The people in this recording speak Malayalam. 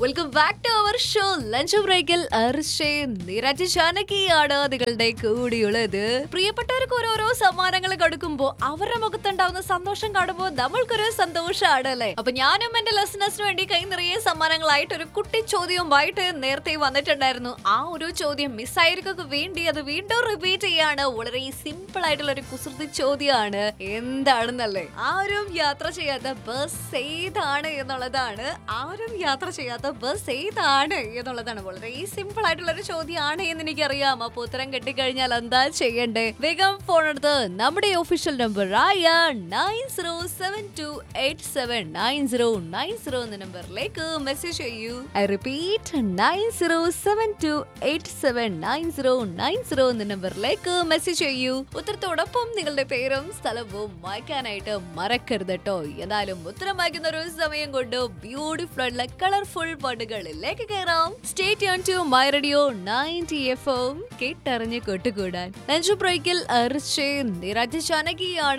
welcome back to our show lunch ബ്രേക്കിൽ അർഷേ നിരജ് ജാനകിയാണ് നിങ്ങളുടെ കൂടിയുള്ളത് പ്രിയപ്പെട്ടവർക്ക് ഓരോരോ സമ്മാനങ്ങൾ കൊടുക്കുമ്പോ അവരുടെ മുഖത്തുണ്ടാവുന്ന സന്തോഷം കാണുമ്പോൾ നമ്മൾക്കൊരു സന്തോഷമാണ് അല്ലേ അപ്പൊ ഞാനും എന്റെ ലെസണേഴ്സിന് വേണ്ടി കൈ നിറയെ സമ്മാനങ്ങളായിട്ട് ഒരു കുട്ടി ചോദ്യവുമായിട്ട് നേരത്തെ വന്നിട്ടുണ്ടായിരുന്നു ആ ഒരു ചോദ്യം മിസ്സായിരിക്കൊക്കെ വേണ്ടി അത് വീണ്ടും റിപ്പീറ്റ് ചെയ്യാണ് വളരെ സിമ്പിൾ ആയിട്ടുള്ള ഒരു കുസൃതി ചോദ്യമാണ് എന്താണെന്നല്ലേ ആരും യാത്ര ചെയ്യാത്ത ബസ് ഏതാണ് എന്നുള്ളതാണ് ആരും യാത്ര ചെയ്യാത്ത ബസ് ഏതാണ് എന്നുള്ളതാണ് വളരെ സിമ്പിൾ ആയിട്ടുള്ള ഒരു ചോദ്യമാണ് എന്ന് എനിക്കറിയാം അപ്പൊ ഉത്തരം കിട്ടിക്കഴിഞ്ഞാൽ എന്താ ചെയ്യണ്ടേ വേഗം ഫോൺ എടുത്ത് നമ്മുടെ ഒഫീഷ്യൽ നമ്പർ ആയ nine zero seven two eight seven nine zero nine zero എന്ന നമ്പറിലേക്ക് മെസ്സേജ് ചെയ്യൂ I repeat nine zero seven two eight seven nine zero nine zero എന്ന നമ്പറിലേക്ക് മെസ്സേജ് ചെയ്യൂ ഉത്തരത്തോടൊപ്പം നിങ്ങളുടെ പേരും സ്ഥലവും വായിക്കാനായിട്ട് മറക്കരുത് കേട്ടോ എന്നാലും ഉത്തരം വായിക്കുന്ന ഒരു സമയം കൊണ്ട് ബ്യൂട്ടിഫുൾ ആയിട്ടുള്ള കളർഫുൾ പാട്ടുകളിലേക്ക് കയറാം സ്റ്റേറ്റ് ഓൺ to my radio ninety F M കേട്ടറിഞ്ഞ് കൊട്ടുകൂടാൻ ലഞ്ച് ബ്രേക്കിൽ അർച്ചേ നിരജ് ജാനകിയാണ്